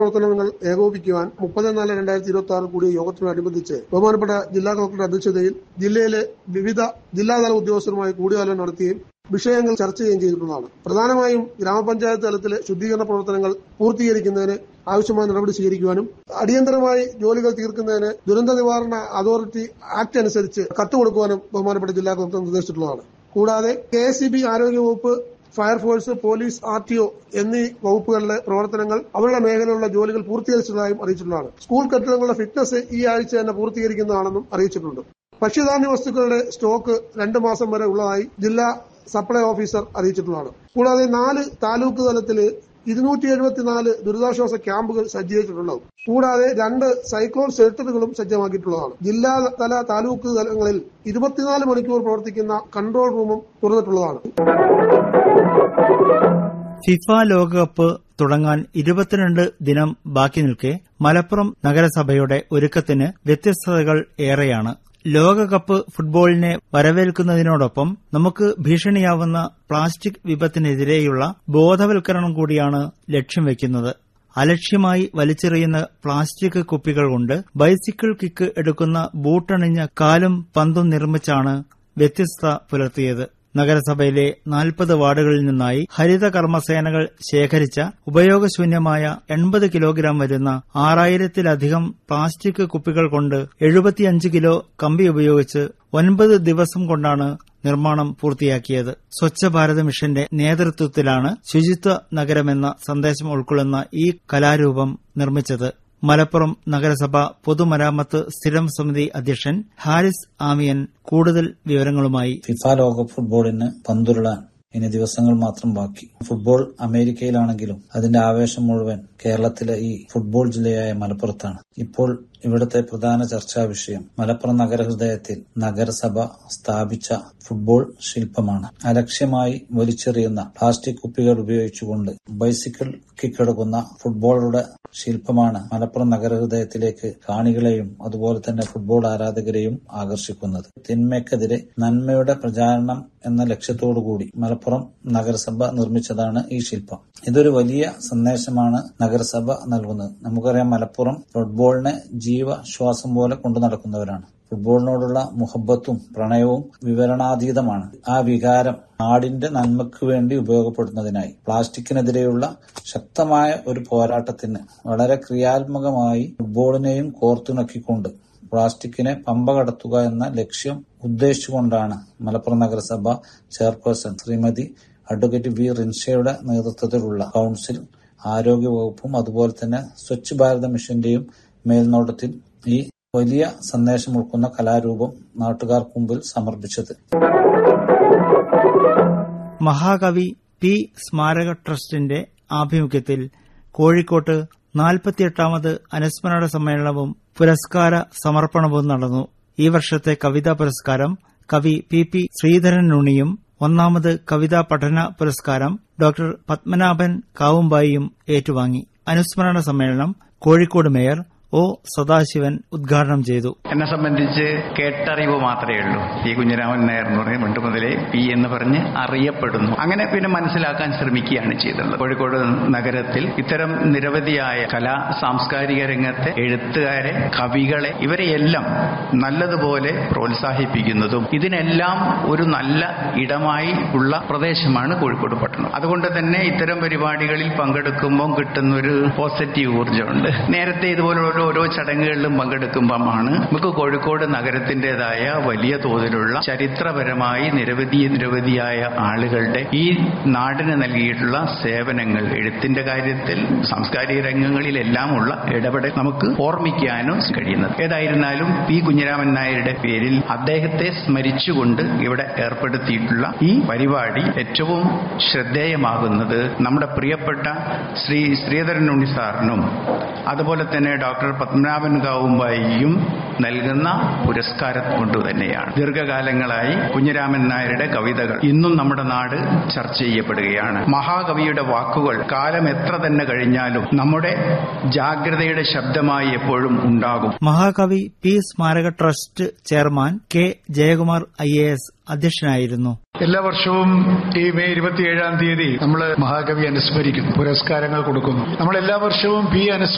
പ്രവർത്തനങ്ങൾ ഏകോപിപ്പിക്കുവാൻ മുപ്പത് നാല് രണ്ടായിരത്തി ഇരുപത്തി ആറ് കൂടിയ യോഗത്തിനോടനുബന്ധിച്ച് ബഹുമാനപ്പെട്ട ജില്ലാ കളക്ടറുടെ അധ്യക്ഷതയിൽ ജില്ലയിലെ വിവിധ ജില്ലാതല ഉദ്യോഗസ്ഥരുമായി കൂടിയാലോചന നടത്തുകയും വിഷയങ്ങൾ ചർച്ച ചെയ്യുകയും ചെയ്തിട്ടുള്ളതാണ് പ്രധാനമായും ഗ്രാമപഞ്ചായത്ത് തലത്തിലെ ശുദ്ധീകരണ പ്രവർത്തനങ്ങൾ പൂർത്തീകരിക്കുന്നതിന് ആവശ്യമായ നടപടി സ്വീകരിക്കുവാനും അടിയന്തരമായി ജോലികൾ തീർക്കുന്നതിന് ദുരന്ത നിവാരണ അതോറിറ്റി ആക്ട് അനുസരിച്ച് കത്ത് കൊടുക്കുവാനും ബഹുമാനപ്പെട്ട ജില്ലാ കളക്ടർ നിർദ്ദേശിച്ചിട്ടുള്ളതാണ് കൂടാതെ കെ എസ് ആരോഗ്യവകുപ്പ് fire force police R T O എന്നീ വകുപ്പുകളിലെ പ്രവർത്തനങ്ങൾ അവരുടെ മേഖലയിലുള്ള ജോലികൾ പൂർത്തീകരിച്ചതായും അറിയിച്ചിട്ടുള്ളതാണ് സ്കൂൾ കെട്ടിടങ്ങളുടെ ഫിറ്റ്നസ് ഈ ആഴ്ച തന്നെ പൂർത്തീകരിക്കുന്നതാണെന്നും അറിയിച്ചിട്ടുണ്ട് ഭക്ഷ്യധാന്യ വസ്തുക്കളുടെ സ്റ്റോക്ക് രണ്ട് മാസം വരെ ഉള്ളതായി ജില്ലാ സപ്ലൈ ഓഫീസർ അറിയിച്ചിട്ടുള്ളതാണ് കൂടാതെ നാല് താലൂക്ക് തലത്തില് ഇരുന്നൂറ്റി എഴുപത്തിനാല് ദുരിതാശ്വാസ ക്യാമ്പുകൾ സജ്ജീകരിച്ചിട്ടുണ്ടാവും കൂടാതെ രണ്ട് സൈക്ലോൺ ഷെൽട്ടറുകളും സജ്ജമാക്കിയിട്ടുള്ളതാണ് ജില്ലാ തല താലൂക്ക് തലങ്ങളിൽ ഇരുപത്തിനാല് മണിക്കൂർ പ്രവർത്തിക്കുന്ന കൺട്രോൾ റൂമും തുറന്നിട്ടുള്ളതാണ് ഫിഫ ലോകകപ്പ് തുടങ്ങാൻ ഇരുപത്തിരണ്ട് ദിനം ബാക്കി നിൽക്കെ മലപ്പുറം നഗരസഭയുടെ ഒരുക്കത്തിന് വ്യത്യസ്തതകൾ ഏറെയാണ് ലോകകപ്പ് ഫുട്ബോളിനെ വരവേൽക്കുന്നതിനോടൊപ്പം നമുക്ക് ഭീഷണിയാവുന്ന പ്ലാസ്റ്റിക് വിപത്തിനെതിരെയുള്ള ബോധവൽക്കരണം കൂടിയാണ് ലക്ഷ്യം വെക്കുന്നത് അലക്ഷ്യമായി വലിച്ചെറിയുന്ന പ്ലാസ്റ്റിക് കുപ്പികൾ കൊണ്ട് ബൈസിക്കിൾ കിക്ക് എടുക്കുന്ന ബൂട്ടണിഞ്ഞ കാലും പന്തും നിർമ്മിച്ചാണ് വ്യത്യസ്തത പുലർത്തിയത് നഗരസഭയിലെ നാൽപ്പത് വാർഡുകളിൽ നിന്നായി ഹരിത കർമ്മസേനകൾ ശേഖരിച്ച ഉപയോഗശൂന്യമായ എൺപത് കിലോഗ്രാം വരുന്ന ആറായിരത്തിലധികം പ്ലാസ്റ്റിക് കുപ്പികൾ കൊണ്ട് എഴുപത്തിയഞ്ച് കിലോ കമ്പി ഉപയോഗിച്ച് ഒൻപത് ദിവസം കൊണ്ടാണ് നിർമ്മാണം പൂർത്തിയാക്കിയത് സ്വച്ഛ ഭാരത് മിഷന്റെ നേതൃത്വത്തിലാണ് ശുചിത്വ നഗരമെന്ന സന്ദേശം ഉൾക്കൊള്ളുന്ന ഈ കലാരൂപം നിർമ്മിച്ചത് മലപ്പുറം നഗരസഭ പൊതുമരാമത്ത് സ്ഥിരം സമിതി അധ്യക്ഷൻ ഹാരിസ് ആമിയൻ കൂടുതൽ വിവരങ്ങളുമായി ഫിഫ ലോകകപ്പ് ഫുട്ബോളിന് പന്തുരുളാൻ ഇനി ദിവസങ്ങൾ മാത്രം ബാക്കി ഫുട്ബോൾ അമേരിക്കയിലാണെങ്കിലും അതിന്റെ ആവേശം മുഴുവൻ കേരളത്തിലെ ഈ ഫുട്ബോൾ ജില്ലയായ മലപ്പുറത്താണ് ഇപ്പോൾ ഇവിടുത്തെ പ്രധാന ചർച്ചാ വിഷയം മലപ്പുറം നഗരഹൃദയത്തിൽ നഗരസഭ സ്ഥാപിച്ച ഫുട്ബോൾ ശില്പമാണ് അലക്ഷ്യമായി വലിച്ചെറിയുന്ന പ്ലാസ്റ്റിക് കുപ്പികൾ ഉപയോഗിച്ചുകൊണ്ട് ബൈസിക്കിൾ കിക്കെടുക്കുന്ന ഫുട്ബോളറുടെ ശില്പമാണ് മലപ്പുറം നഗരഹൃദയത്തിലേക്ക് കാണികളെയും അതുപോലെ തന്നെ ഫുട്ബോൾ ആരാധകരെയും ആകർഷിക്കുന്നത് തിന്മയ്ക്കെതിരെ നന്മയുടെ പ്രചാരണം എന്ന ലക്ഷ്യത്തോടുകൂടി മലപ്പുറം നഗരസഭ നിർമ്മിച്ചതാണ് ഈ ശില്പം ഇതൊരു വലിയ സന്ദേശമാണ് നഗരസഭ നൽകുന്നത് നമുക്കറിയാം മലപ്പുറം ഫുട്ബോളിനെ ജീവശ്വാസം പോലെ കൊണ്ടു നടക്കുന്നവരാണ് ഫുട്ബോളിനോടുള്ള മുഹബത്തും പ്രണയവും വിവരണാതീതമാണ് ആ വികാരം നാടിന്റെ നന്മയ്ക്ക് വേണ്ടി ഉപയോഗപ്പെടുത്തുന്നതിനായി പ്ലാസ്റ്റിക്കിനെതിരെയുള്ള ശക്തമായ ഒരു പോരാട്ടത്തിന് വളരെ ക്രിയാത്മകമായി ഫുട്ബോളിനെയും കോർത്തിണക്കിക്കൊണ്ട് പ്ലാസ്റ്റിക്കിനെ പമ്പ കടത്തുക എന്ന ലക്ഷ്യം ഉദ്ദേശിച്ചുകൊണ്ടാണ് മലപ്പുറം നഗരസഭ ചെയർപേഴ്സൺ ശ്രീമതി അഡ്വക്കേറ്റ് വി റിൻഷയുടെ നേതൃത്വത്തിലുള്ള കൌൺസിൽ ആരോഗ്യവകുപ്പും അതുപോലെ തന്നെ സ്വച്ഛ് ഭാരത മിഷന്റെയും മേൽനോട്ടത്തിൽ ഈ വലിയ സന്ദേശം ഉൾക്കുന്ന കലാരൂപം നാട്ടുകാർക്ക് മുമ്പിൽ സമർപ്പിച്ചത് മഹാകവി പി സ്മാരക ട്രസ്റ്റിന്റെ ആഭിമുഖ്യത്തിൽ കോഴിക്കോട്ട് നാൽപ്പത്തിയെട്ടാമത് അനുസ്മരണ സമ്മേളനവും പുരസ്കാര സമർപ്പണവും നടന്നു ഈ വർഷത്തെ കവിതാ പുരസ്കാരം കവി പി പി ശ്രീധരൻ ഉണ്ണിയും ഒന്നാമത് കവിതാ പഠന പുരസ്കാരം ഡോക്ടർ പത്മനാഭൻ കാവുമ്പായിയും ഏറ്റുവാങ്ങി അനുസ്മരണ സമ്മേളനം കോഴിക്കോട് മേയർ ഒ സദാശിവൻ ഉദ്ഘാടനം ചെയ്തു എന്നെ സംബന്ധിച്ച് കേട്ടറിവ് മാത്രമേ ഉള്ളൂ പി കുഞ്ഞിരാമൻ നായർ എന്ന് പറഞ്ഞ് പണ്ട് മുതലേ പി എന്ന് പറഞ്ഞ് അറിയപ്പെടുന്നു അങ്ങനെ പിന്നെ മനസ്സിലാക്കാൻ ശ്രമിക്കുകയാണ് ചെയ്തിട്ടുള്ളത് കോഴിക്കോട് നഗരത്തിൽ ഇത്തരം നിരവധിയായ കലാ സാംസ്കാരിക രംഗത്തെ എഴുത്തുകാരെ കവികളെ ഇവരെയെല്ലാം നല്ലതുപോലെ പ്രോത്സാഹിപ്പിക്കുന്നതും ഇതിനെല്ലാം ഒരു നല്ല ഇടമായി ഉള്ള പ്രദേശമാണ് കോഴിക്കോട് പട്ടണം അതുകൊണ്ട് തന്നെ ഇത്തരം പരിപാടികളിൽ പങ്കെടുക്കുമ്പോൾ കിട്ടുന്ന ഒരു പോസിറ്റീവ് ഊർജ്ജമുണ്ട് നേരത്തെ ഇതുപോലുള്ള ഓരോ ചടങ്ങുകളിലും പങ്കെടുക്കുമ്പോഴാണ് നമുക്ക് കോഴിക്കോട് നഗരത്തിന്റേതായ വലിയ തോതിലുള്ള ചരിത്രപരമായി നിരവധി നിരവധിയായ ആളുകളുടെ ഈ നാടിന് നൽകിയിട്ടുള്ള സേവനങ്ങൾ എഴുത്തിന്റെ കാര്യത്തിൽ സാംസ്കാരിക രംഗങ്ങളിലെല്ലാം ഉള്ള ഇടപെടൽ നമുക്ക് ഓർമ്മിക്കാനും കഴിയുന്നത് ഏതായിരുന്നാലും പി കുഞ്ഞിരാമൻ നായരുടെ പേരിൽ അദ്ദേഹത്തെ സ്മരിച്ചുകൊണ്ട് ഇവിടെ ഏർപ്പെടുത്തിയിട്ടുള്ള ഈ പരിപാടി ഏറ്റവും ശ്രദ്ധേയമാകുന്നത് നമ്മുടെ പ്രിയപ്പെട്ട ശ്രീ ശ്രീധരൻ ഉണ്ണി സാറിനും അതുപോലെ തന്നെ ഡോക്ടർ പത്മനാഭൻ കാവുമ്പായിയും നൽകുന്ന പുരസ്കാരം കൊണ്ട് തന്നെയാണ് ദീർഘകാലങ്ങളായി കുഞ്ഞിരാമൻ നായരുടെ കവിതകൾ ഇന്നും നമ്മുടെ നാട് ചർച്ച ചെയ്യപ്പെടുകയാണ് മഹാകവിയുടെ വാക്കുകൾ കാലം എത്ര തന്നെ കഴിഞ്ഞാലും നമ്മുടെ ജാഗ്രതയുടെ ശബ്ദമായി എപ്പോഴും ഉണ്ടാകും മഹാകവി പി സ്മാരക trust chairman K Jayakumar I A S അധ്യക്ഷനായിരുന്നു എല്ലാ വർഷവും ഈ മെയ് ഇരുപത്തിയേഴാം തീയതി നമ്മൾ മഹാകവി അനുസ്മരിക്കുന്നു പുരസ്കാരങ്ങൾ കൊടുക്കുന്നു നമ്മൾ എല്ലാ വർഷവും പി അനുസ്മ